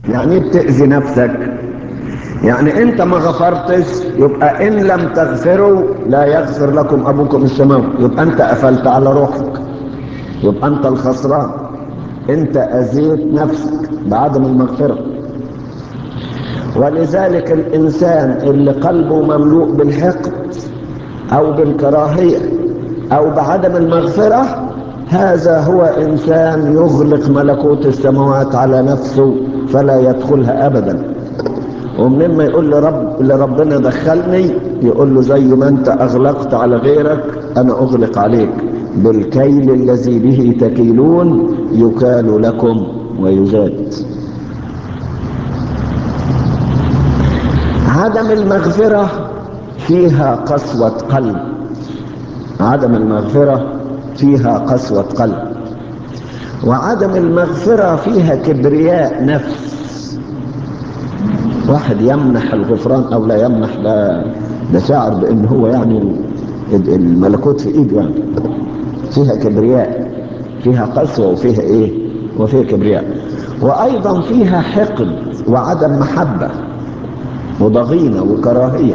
يعني ايه بتأذي نفسك يعني انت ما غفرتش يبقى ان لم تغفروا لا يغفر لكم ابوكم السماوي يبقى انت قفلت على روحك يبقى انت الخسران انت اذيت نفسك بعدم المغفرة ولذلك الانسان اللي قلبه مملوء بالحقد او بالكراهية او بعدم المغفرة هذا هو انسان يغلق ملكوت السماوات على نفسه فلا يدخلها ابدا ومنين ما يقول لرب لربنا دخلني يقول له زي ما انت اغلقت على غيرك انا اغلق عليك بالكيل الذي به تكيلون يكال لكم ويزاد عدم المغفرة فيها قسوة قلب عدم المغفرة فيها قسوة قلب وعدم المغفرة فيها كبرياء نفس واحد يمنح الغفران او لا يمنح ده ده شاعر بان هو يعني الملكوت في ايده يعني فيها كبرياء فيها قسوة وفيها ايه وفيها كبرياء وايضا فيها حقد وعدم محبة وضغينة وكراهية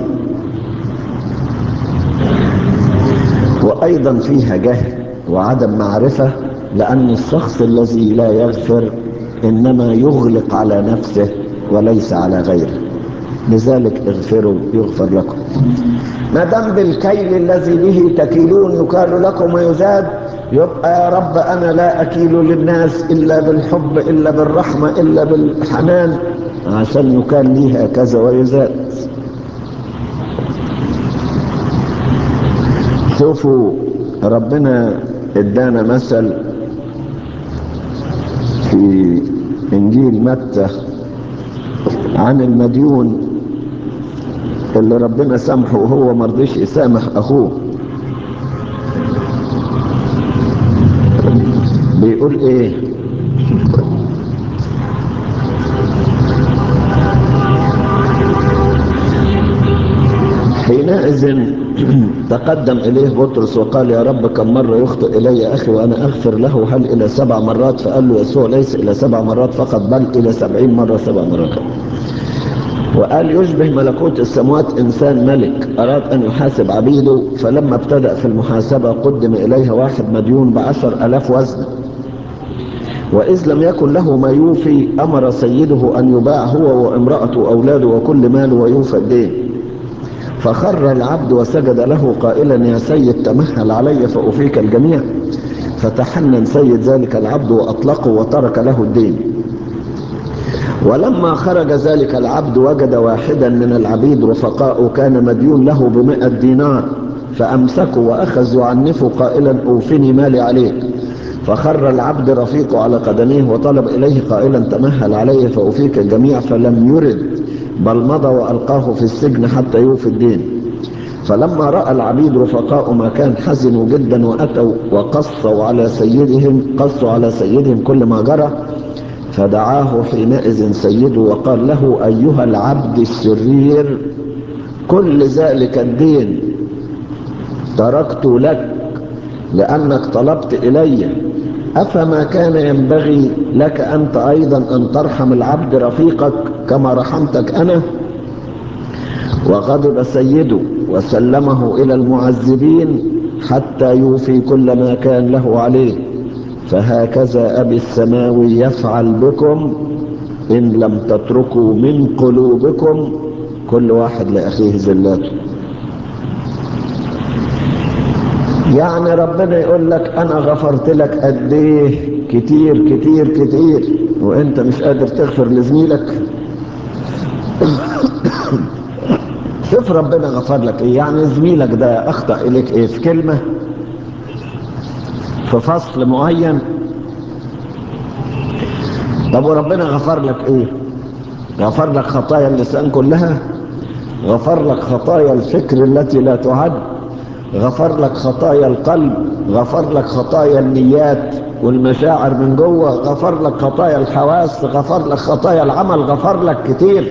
وايضا فيها جهل وعدم معرفة لان الشخص الذي لا يغفر انما يغلق على نفسه وليس على غيره لذلك اغفروا يغفر لكم ما دام بالكيل الذي به تكيلون يكال لكم ويزاد يبقى يا رب انا لا اكيل للناس الا بالحب الا بالرحمه الا بالحنان عشان يكال لي هكذا ويزاد شوفوا ربنا ادانا مثل في انجيل متى عن المديون اللي ربنا سامحه وهو مرضيش يسامح اخوه بيقول ايه حينئذ تقدم إليه بطرس وقال يا رب كم مرة يخطئ إلي أخي وأنا أغفر له هل إلى سبع مرات فقال له يسوع ليس إلى سبع مرات فقط بل إلى سبعين مرة سبع مرات وقال يشبه ملكوت السماوات إنسان ملك أراد أن يحاسب عبيده فلما ابتدأ في المحاسبة قدم إليها واحد مديون بعشر ألاف وزن وإذ لم يكن له ما يوفي أمر سيده أن يباع هو وامرأته وأولاده وكل ماله ويوفى الدين فخر العبد وسجد له قائلا يا سيد تمهل علي فأفيك الجميع فتحنن سيد ذلك العبد وأطلقه وترك له الدين ولما خرج ذلك العبد وجد واحدا من العبيد رفقاء كان مديون له بمئة دينار فأمسكوا وأخذوا يعنفوا قائلا أوفني مالي عليك فخر العبد رفيقه على قدميه وطلب إليه قائلا تمهل علي فأفيك الجميع فلم يرد بل مضى وألقاه في السجن حتى يوفي الدين فلما رأى العبيد رفقاء ما كان حزنوا جدا وأتوا وقصوا على سيدهم قصوا على سيدهم كل ما جرى فدعاه حينئذ سيده وقال له أيها العبد الشرير كل ذلك الدين تركت لك لأنك طلبت إلي أفما كان ينبغي لك أنت أيضا أن ترحم العبد رفيقك كما رحمتك أنا وغضب سيده وسلمه إلى المعذبين حتى يوفي كل ما كان له عليه فهكذا أبي السماوي يفعل بكم إن لم تتركوا من قلوبكم كل واحد لأخيه زلاته يعني ربنا يقول لك أنا غفرت لك قد إيه كتير كتير كتير وأنت مش قادر تغفر لزميلك شوف ربنا غفر لك إيه يعني زميلك ده أخطأ إليك إيه في كلمة في فصل معين طب وربنا غفر لك ايه غفر لك خطايا اللسان كلها غفر لك خطايا الفكر التي لا تعد غفر لك خطايا القلب غفر لك خطايا النيات والمشاعر من جوه غفر لك خطايا الحواس غفر لك خطايا العمل غفر لك كتير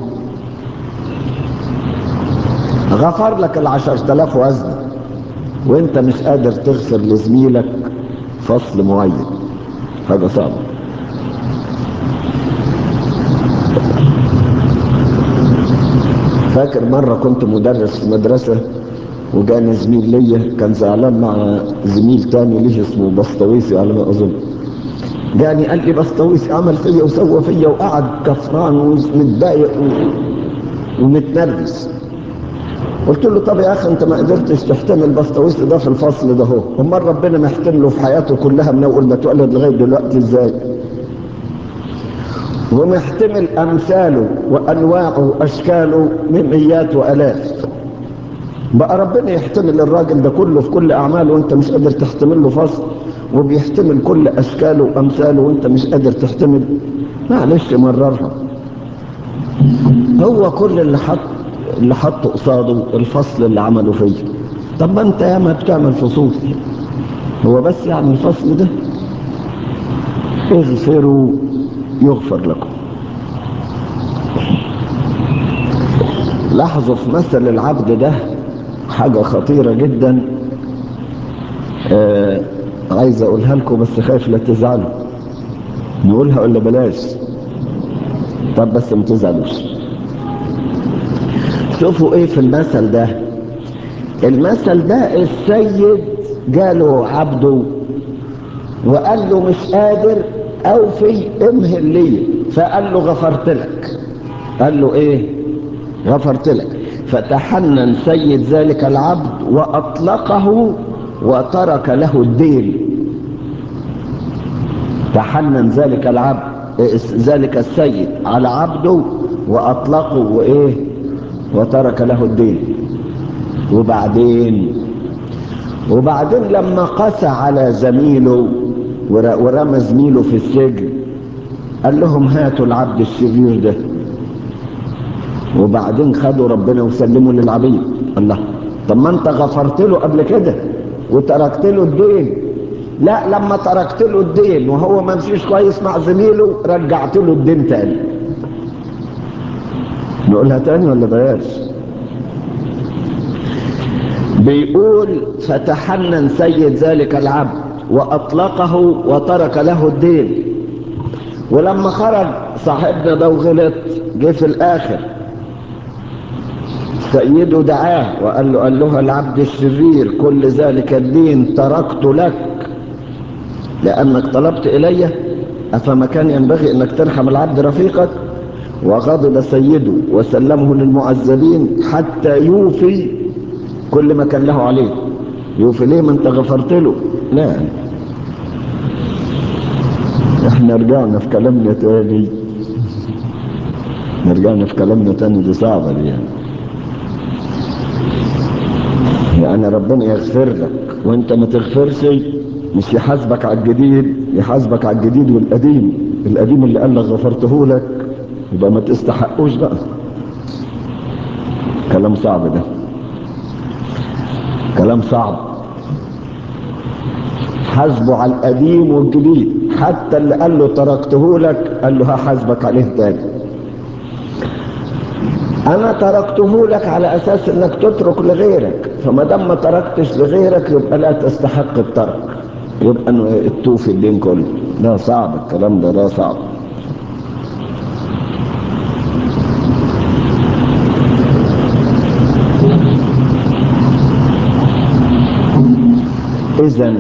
غفر لك العشر تلاف وزن وانت مش قادر تغفر لزميلك فصل معين هذا صعب فاكر مرة كنت مدرس في مدرسة وجاني زميل ليا كان زعلان مع زميل تاني ليه اسمه بسطويسي على ما اظن جاني قال لي بسطويسي عمل فيا وسوى فيا وقعد كفران ومتضايق ومتنرفز قلت له طب يا اخي انت ما قدرتش تحتمل بسطويسي ده في الفصل ده هو امال ربنا محتمله في حياته كلها من اول ما اتولد لغايه دلوقتي ازاي ومحتمل امثاله وانواعه واشكاله من مئات والاف بقى ربنا يحتمل الراجل ده كله في كل اعماله وانت مش قادر تحتمل له فصل وبيحتمل كل اشكاله وامثاله وانت مش قادر تحتمل معلش مررها هو كل اللي حط اللي حطه قصاده الفصل اللي عمله فيه طب ما انت ياما بتعمل فصول هو بس يعني الفصل ده اغفروا يغفر لكم لاحظوا في مثل العبد ده حاجة خطيرة جدا آه عايز اقولها لكم بس خايف لا تزعلوا نقولها ولا بلاش طب بس ما تزعلوش شوفوا ايه في المثل ده المثل ده السيد جاله عبده وقال له مش قادر اوفي امهل لي فقال له غفرت لك قال له ايه غفرت لك فتحنن سيد ذلك العبد واطلقه وترك له الدين تحنن ذلك العبد ذلك السيد على عبده واطلقه وايه وترك له الدين وبعدين وبعدين لما قسى على زميله ورمى زميله في السجن قال لهم هاتوا العبد الشرير ده وبعدين خدوا ربنا وسلموا للعبيد الله طب ما انت غفرت له قبل كده وتركت له الدين لا لما تركت له الدين وهو ما مشيش كويس مع زميله رجعت له الدين تاني نقولها تاني ولا بلاش بيقول فتحنن سيد ذلك العبد واطلقه وترك له الدين ولما خرج صاحبنا ده وغلط جه في الاخر سيده دعاه وقال له قال له العبد الشرير كل ذلك الدين تركت لك لانك طلبت الي افما كان ينبغي انك ترحم العبد رفيقك وغضب سيده وسلمه للمعذبين حتى يوفي كل ما كان له عليه يوفي ليه ما انت غفرت له لا احنا رجعنا في كلامنا تاني رجعنا في كلامنا تاني دي صعبة دي يعني يعني ربنا يغفر لك وانت ما تغفرش مش يحاسبك على الجديد يحاسبك على الجديد والقديم القديم اللي قال لك غفرته لك يبقى ما تستحقوش بقى كلام صعب ده كلام صعب حاسبه على القديم والجديد حتى اللي قال له تركته لك قال له هحاسبك عليه تاني انا تركته لك على اساس انك تترك لغيرك فما دام ما تركتش لغيرك يبقى لا تستحق الترك يبقى انه توفي الدين كله ده صعب الكلام ده ده صعب اذا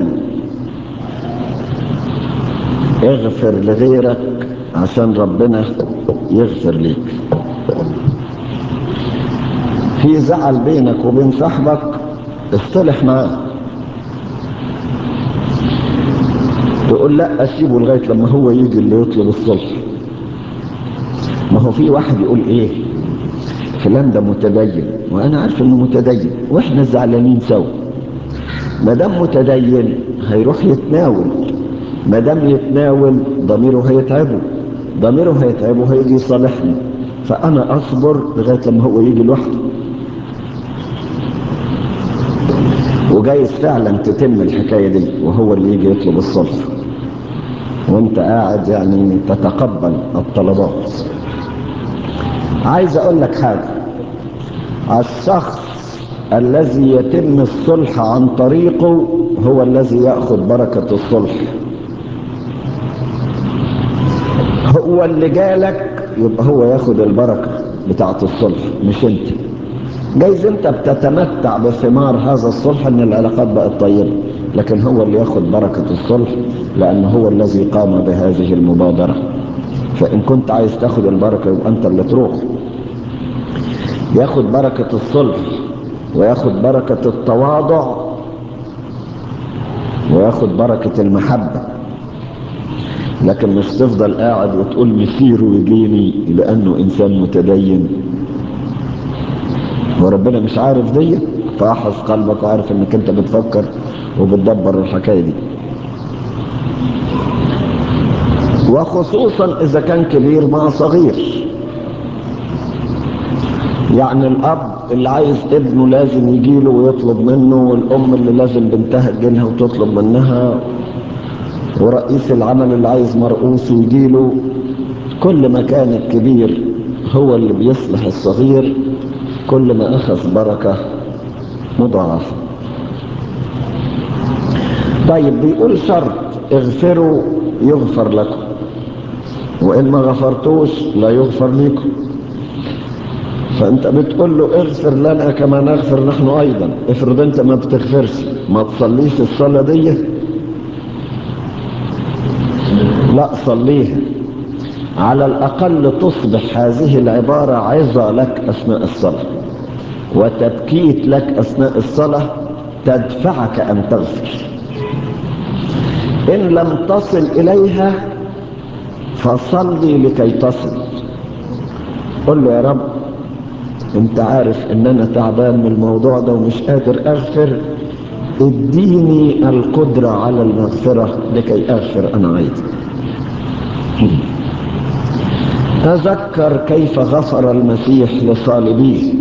اغفر لغيرك عشان ربنا يغفر ليك في زعل بينك وبين صاحبك اصطلح معاه تقول لا اسيبه لغايه لما هو يجي اللي يطلب الصلح ما هو في واحد يقول ايه فلان ده متدين وانا عارف انه متدين واحنا زعلانين سوا ما دام متدين هيروح يتناول ما دام يتناول ضميره هيتعبه ضميره هيتعبه هيجي يصالحني فانا اصبر لغايه لما هو يجي لوحده وجايز فعلا تتم الحكايه دي وهو اللي يجي يطلب الصلح وانت قاعد يعني تتقبل الطلبات عايز اقول لك حاجه الشخص الذي يتم الصلح عن طريقه هو الذي ياخذ بركه الصلح هو اللي جالك يبقى هو ياخد البركه بتاعه الصلح مش انت جايز انت بتتمتع بثمار هذا الصلح ان العلاقات بقت طيبة لكن هو اللي ياخد بركة الصلح لان هو الذي قام بهذه المبادرة فان كنت عايز تاخد البركة يبقى انت اللي تروح ياخد بركة الصلح وياخد بركة التواضع وياخد بركة المحبة لكن مش تفضل قاعد وتقول مسيره يجيني لانه انسان متدين وربنا مش عارف دي فاحظ قلبك وعارف انك انت بتفكر وبتدبر الحكاية دي وخصوصا اذا كان كبير مع صغير يعني الاب اللي عايز ابنه لازم يجيله ويطلب منه والام اللي لازم بنتها تجيلها وتطلب منها ورئيس العمل اللي عايز مرؤوس يجيله كل ما كان الكبير هو اللي بيصلح الصغير كل ما أخذ بركة مضاعفة طيب بيقول شرط اغفروا يغفر لكم وإن ما غفرتوش لا يغفر لكم فأنت بتقول له اغفر لنا كما نغفر نحن أيضا افرض أنت ما بتغفرش ما تصليش الصلاة دي لا صليها على الأقل تصبح هذه العبارة عظة لك أثناء الصلاة وتبكيت لك أثناء الصلاة تدفعك أن تغفر إن لم تصل إليها فصلي لكي تصل قل له يا رب انت عارف ان انا تعبان من الموضوع ده ومش قادر اغفر اديني القدرة على المغفرة لكي اغفر انا عايز تذكر كيف غفر المسيح لصالبيه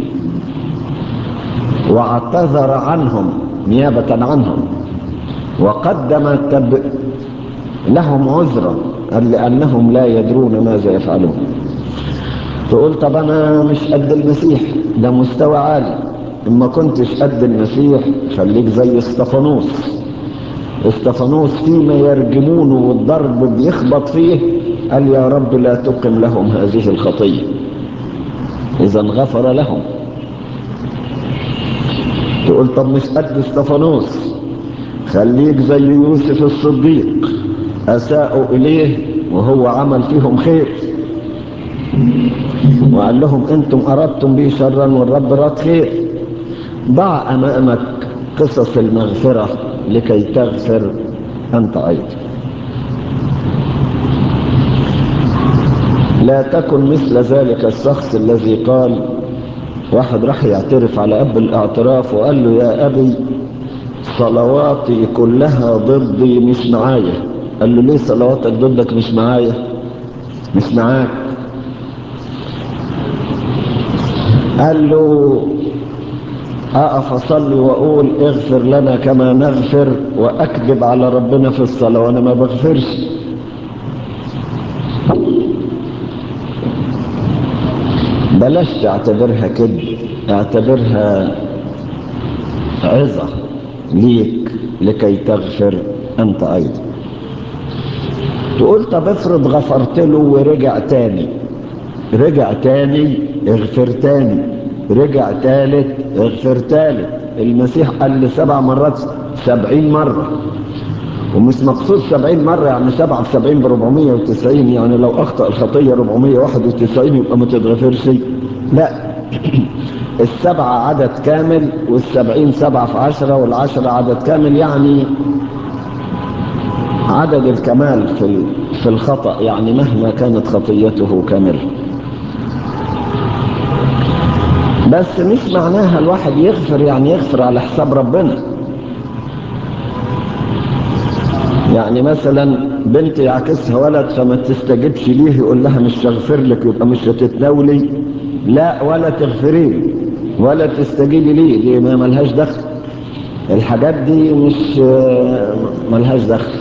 واعتذر عنهم نيابة عنهم وقدم تب... لهم عذرا لأنهم لا يدرون ماذا يفعلون تقول طب أنا مش قد المسيح ده مستوى عالي إما كنتش قد المسيح خليك زي استفانوس استفانوس فيما يرجمونه والضرب بيخبط فيه قال يا رب لا تقم لهم هذه الخطية إذا غفر لهم تقول طب مش قد استفانوس خليك زي يوسف الصديق أساءوا إليه وهو عمل فيهم خير وقال لهم أنتم أردتم بي شرا والرب راد خير ضع أمامك قصص المغفرة لكي تغفر أنت أيضا لا تكن مثل ذلك الشخص الذي قال واحد راح يعترف على أب الاعتراف وقال له يا أبي صلواتي كلها ضدي مش معايا قال له ليه صلواتك ضدك مش معايا مش معاك قال له أقف أصلي وأقول اغفر لنا كما نغفر وأكذب على ربنا في الصلاة وأنا ما بغفرش بلاش تعتبرها كده اعتبرها عظة ليك لكي تغفر أنت أيضا تقول طب افرض غفرت له ورجع تاني رجع تاني اغفر تاني رجع تالت اغفر تالت المسيح قال لي سبع مرات سبعين مرة ومش مقصود سبعين مرة يعني سبعة في سبعين بربعمية وتسعين يعني لو أخطأ الخطية ربعمية واحد وتسعين يبقى ما تتغفرش لا السبعة عدد كامل والسبعين سبعة في عشرة والعشرة عدد كامل يعني عدد الكمال في في الخطأ يعني مهما كانت خطيته كاملة بس مش معناها الواحد يغفر يعني يغفر على حساب ربنا يعني مثلا بنت يعكسها ولد فما تستجبش ليه يقول لها مش هغفر لك يبقى مش هتتناولي لا ولا تغفري ولا تستجيبي ليه دي ما ملهاش دخل الحاجات دي مش ملهاش دخل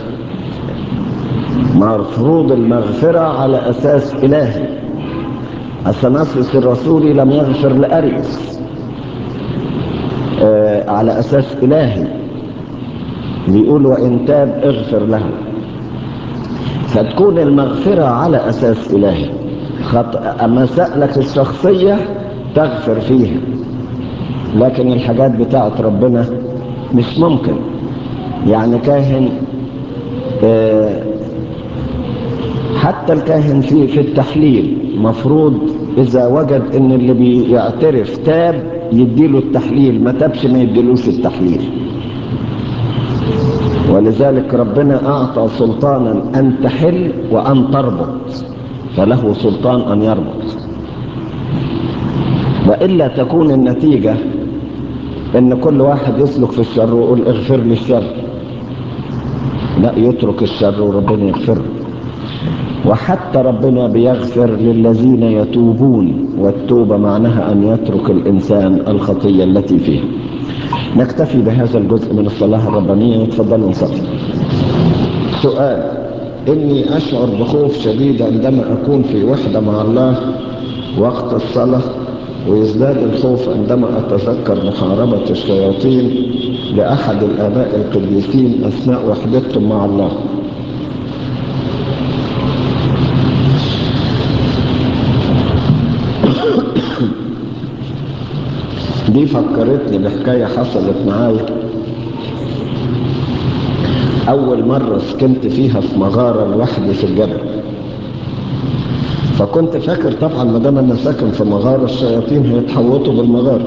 مفروض المغفرة على أساس إلهي أثناسيوس الرسولي لم يغفر لأريوس آه على أساس إلهي بيقول وإن تاب اغفر له فتكون المغفرة على أساس إلهي خط... أما سألك الشخصية تغفر فيها لكن الحاجات بتاعت ربنا مش ممكن يعني كاهن آه حتى الكاهن في في التحليل مفروض اذا وجد ان اللي بيعترف تاب يديله التحليل ما تابش ما يديلوش التحليل ولذلك ربنا اعطى سلطانا ان تحل وان تربط فله سلطان ان يربط والا تكون النتيجه ان كل واحد يسلك في الشر ويقول اغفر لي الشر لا يترك الشر وربنا يغفره وحتى ربنا بيغفر للذين يتوبون والتوبة معناها أن يترك الإنسان الخطية التي فيه نكتفي بهذا الجزء من الصلاة الربانية تفضلوا نصلي سؤال إني أشعر بخوف شديد عندما أكون في وحدة مع الله وقت الصلاة ويزداد الخوف عندما أتذكر محاربة الشياطين لأحد الآباء القديسين أثناء وحدتهم مع الله دي فكرتني بحكاية حصلت معايا أول مرة سكنت فيها في مغارة لوحدي في الجبل فكنت فاكر طبعا ما دام انا ساكن في مغارة الشياطين هيتحوطوا بالمغارة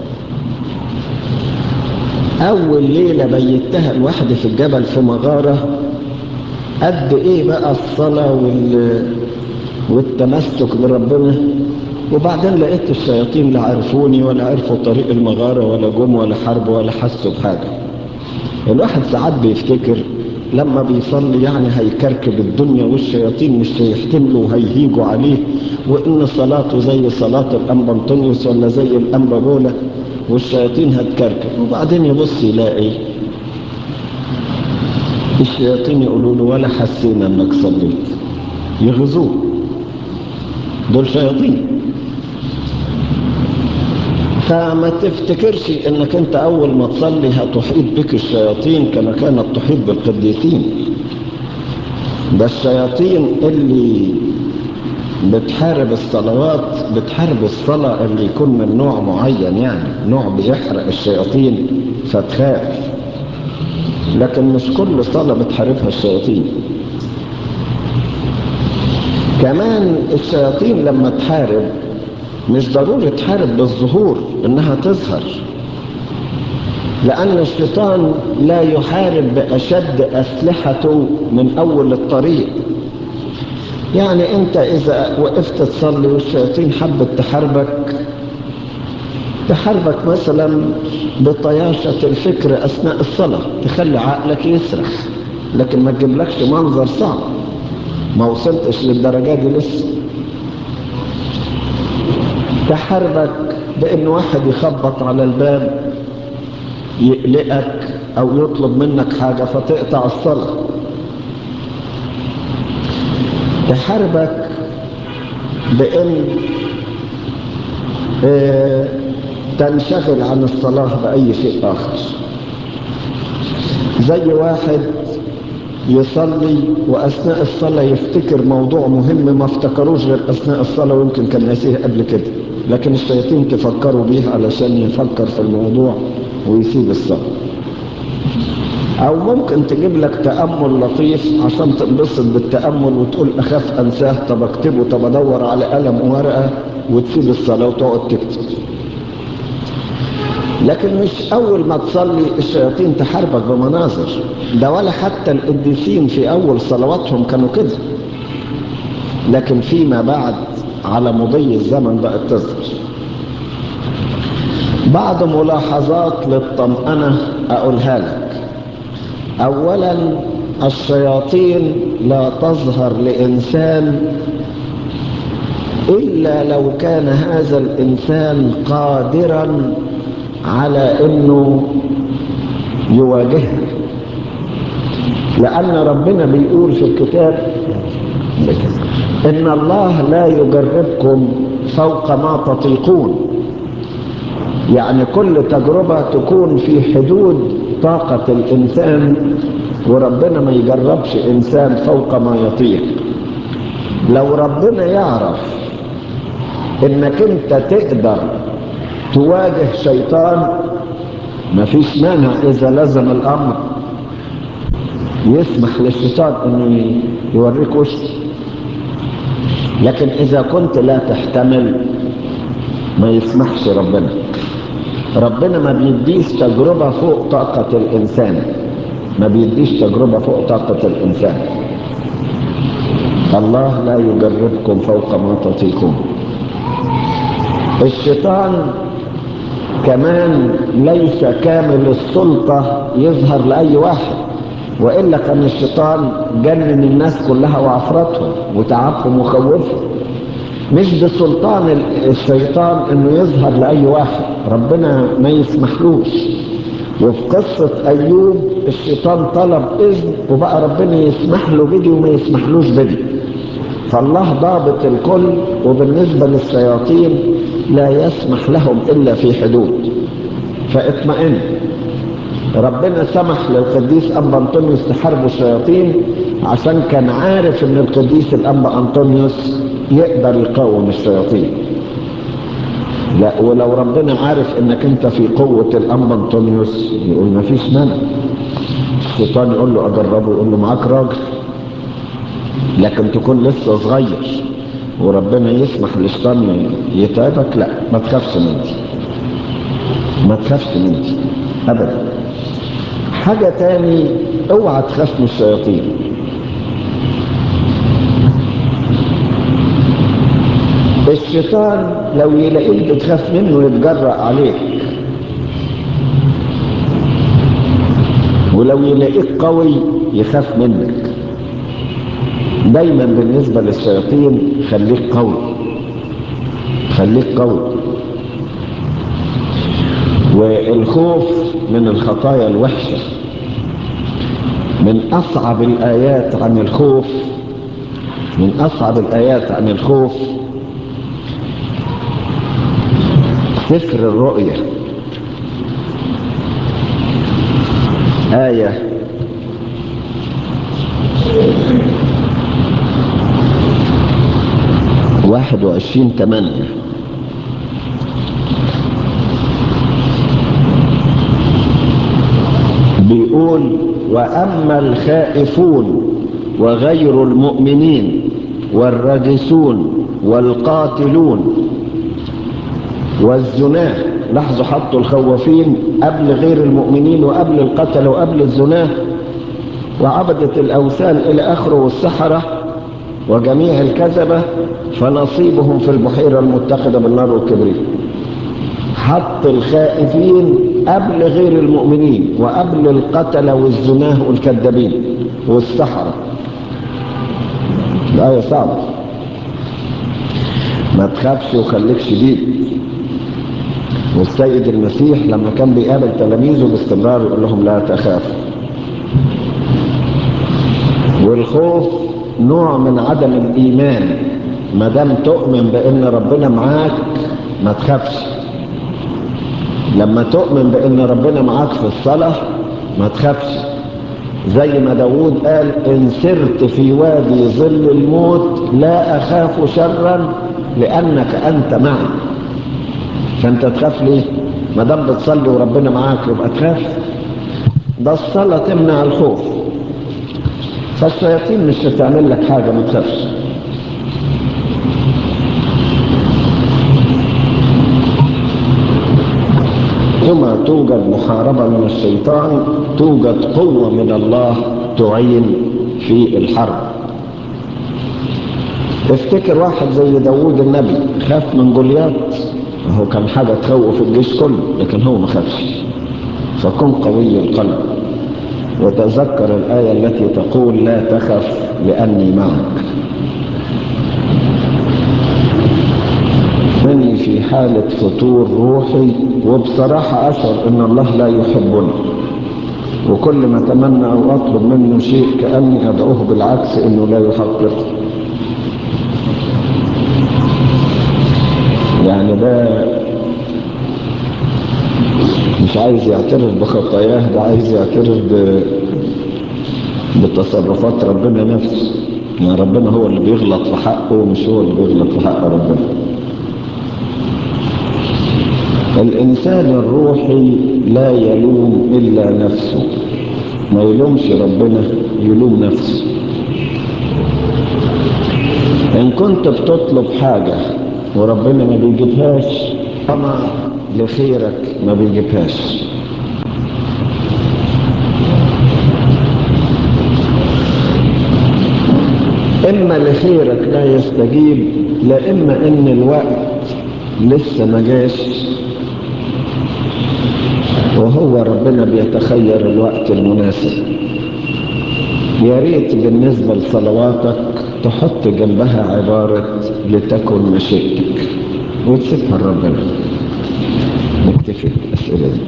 أول ليلة بيتها لوحدي في الجبل في مغارة قد إيه بقى الصلاة وال... والتمسك بربنا وبعدين لقيت الشياطين لا عرفوني ولا عرفوا طريق المغارة ولا جم ولا حرب ولا حسوا بحاجة الواحد ساعات بيفتكر لما بيصلي يعني هيكركب الدنيا والشياطين مش هيحتملوا وهيهيجوا عليه وان صلاته زي صلاة الانبا انطونيوس ولا زي الانبا بولا والشياطين هتكركب وبعدين يبص يلاقي الشياطين يقولوا له ولا حسينا انك صليت يغزوه دول شياطين فما تفتكرش انك انت اول ما تصلي هتحيط بك الشياطين كما كانت تحيط بالقديسين ده الشياطين اللي بتحارب الصلوات بتحارب الصلاة اللي يكون من نوع معين يعني نوع بيحرق الشياطين فتخاف لكن مش كل صلاة بتحاربها الشياطين كمان الشياطين لما تحارب مش ضروري تحارب بالظهور انها تظهر لان الشيطان لا يحارب باشد اسلحته من اول الطريق يعني انت اذا وقفت تصلي والشياطين حبت تحاربك تحاربك مثلا بطياشة الفكر اثناء الصلاة تخلي عقلك يسرح لكن ما تجيبلكش منظر صعب ما وصلتش للدرجات دي لسه تحاربك بان واحد يخبط على الباب يقلقك او يطلب منك حاجة فتقطع الصلاة تحاربك بان اه تنشغل عن الصلاة بأي شيء آخر زي واحد يصلي وأثناء الصلاة يفتكر موضوع مهم ما افتكروش غير أثناء الصلاة ويمكن كان ناسيه قبل كده لكن الشياطين تفكروا بيه علشان يفكر في الموضوع ويسيب الصلاة أو ممكن تجيب لك تأمل لطيف عشان تنبسط بالتأمل وتقول أخاف أنساه طب أكتبه طب أدور على قلم وورقة وتسيب الصلاة وتقعد تكتب لكن مش أول ما تصلي الشياطين تحاربك بمناظر ده ولا حتى القديسين في أول صلواتهم كانوا كده لكن فيما بعد على مضي الزمن بقت تظهر بعض ملاحظات للطمأنة أقولها لك أولا الشياطين لا تظهر لإنسان إلا لو كان هذا الإنسان قادرا على أنه يواجهها لأن ربنا بيقول في الكتاب إن الله لا يجربكم فوق ما تطيقون يعني كل تجربة تكون في حدود طاقة الإنسان وربنا ما يجربش إنسان فوق ما يطيق لو ربنا يعرف إنك أنت تقدر تواجه شيطان ما فيش مانع اذا لزم الامر يسمح للشيطان انه يوريك وشه لكن اذا كنت لا تحتمل ما يسمحش ربنا ربنا ما بيديش تجربة فوق طاقة الانسان ما بيديش تجربة فوق طاقة الانسان الله لا يجربكم فوق ما تطيقون الشيطان كمان ليس كامل السلطة يظهر لأي واحد وإلا كان الشيطان جنن الناس كلها وعفرتهم وتعبهم وخوفهم مش بسلطان الشيطان انه يظهر لأي واحد ربنا ما يسمحلوش وفي قصة أيوب الشيطان طلب إذن وبقى ربنا يسمح له بدي وما يسمحلوش بدي فالله ضابط الكل وبالنسبة للشياطين لا يسمح لهم إلا في حدود فاطمئن ربنا سمح للقديس أنبا أنطونيوس تحاربوا الشياطين عشان كان عارف ان القديس الأنبا أنطونيوس يقدر يقاوم الشياطين لا ولو ربنا عارف انك انت في قوة الأنبا أنطونيوس يقول ما فيش مانع الشيطان يقول له أجربه يقول له معاك راجل لكن تكون لسه صغير وربنا يسمح للشيطان يتعبك لا ما تخافش من دي ما تخافش من دي ابدا حاجة تاني اوعى تخاف من الشياطين الشيطان لو يلاقيك بتخاف منه يتجرأ عليك ولو يلاقيك قوي يخاف منك دايما بالنسبة للشياطين خليك قوي خليك قوي والخوف من الخطايا الوحشة من أصعب الآيات عن الخوف من أصعب الآيات عن الخوف سفر الرؤية آية واحد وعشرين تمانية بيقول وأما الخائفون وغير المؤمنين والرجسون والقاتلون والزناه لاحظوا حطوا الخوافين قبل غير المؤمنين وقبل القتل وقبل الزناه وعبدة الأوثان إلى آخره والسحرة وجميع الكذبة فنصيبهم في البحيرة المتخذة بالنار والكبريت حط الخائفين قبل غير المؤمنين وقبل القتلة والزناه والكذابين والسحرة الآية صعبة ما تخافش وخليك شديد والسيد المسيح لما كان بيقابل تلاميذه باستمرار يقول لهم لا تخافوا والخوف نوع من عدم الإيمان ما دام تؤمن بأن ربنا معاك ما تخافش لما تؤمن بأن ربنا معاك في الصلاة ما تخافش زي ما داود قال إن سرت في وادي ظل الموت لا أخاف شرا لأنك أنت معي فأنت تخاف ليه ما دام بتصلي وربنا معاك يبقى تخاف ده الصلاة تمنع الخوف فالشياطين مش هتعمل لك حاجة ما تخافش ثم توجد محاربة من الشيطان توجد قوة من الله تعين في الحرب افتكر واحد زي داوود النبي خاف من جوليات هو كان حاجة تخوف الجيش كله لكن هو ما خافش فكن قوي القلب وتذكر الآية التي تقول لا تخف لأني معك إني في حالة فتور روحي وبصراحة أشعر أن الله لا يحبني وكل ما أتمنى أو أطلب منه شيء كأني أدعوه بالعكس أنه لا يحققه يعني ده مش عايز يعترف بخطاياه ده عايز يعترف ب... بتصرفات ربنا نفسه يعني ربنا هو اللي بيغلط في حقه مش هو اللي بيغلط في حق ربنا الإنسان الروحي لا يلوم إلا نفسه ما يلومش ربنا يلوم نفسه إن كنت بتطلب حاجة وربنا ما بيجيبهاش طمع لخيرك ما بيجيبهاش إما لخيرك لا يستجيب لا إما إن الوقت لسه ما جاش وهو ربنا بيتخير الوقت المناسب يا ريت بالنسبة لصلواتك تحط جنبها عبارة لتكن مشيئتك وتسيبها لربنا نكتفي بالأسئلة دي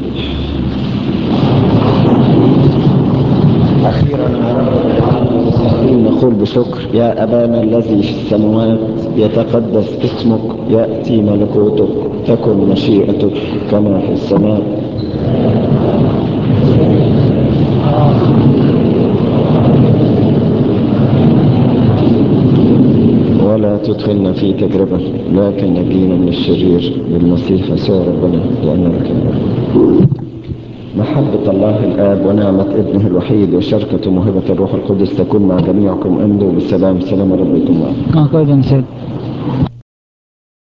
أخيرا يا رب نقول بشكر يا أبانا الذي في السماوات يتقدس اسمك يأتي ملكوتك تكن مشيئتك كما في السماء ولا تدخلنا في تجربة لكن نجينا من الشرير بالمسيح يسوع ربنا لأنك محبة الله الآب ونعمة ابنه الوحيد وشركة موهبة الروح القدس تكون مع جميعكم أمضوا بالسلام سلام ربكم معكم اه كويس يا سيد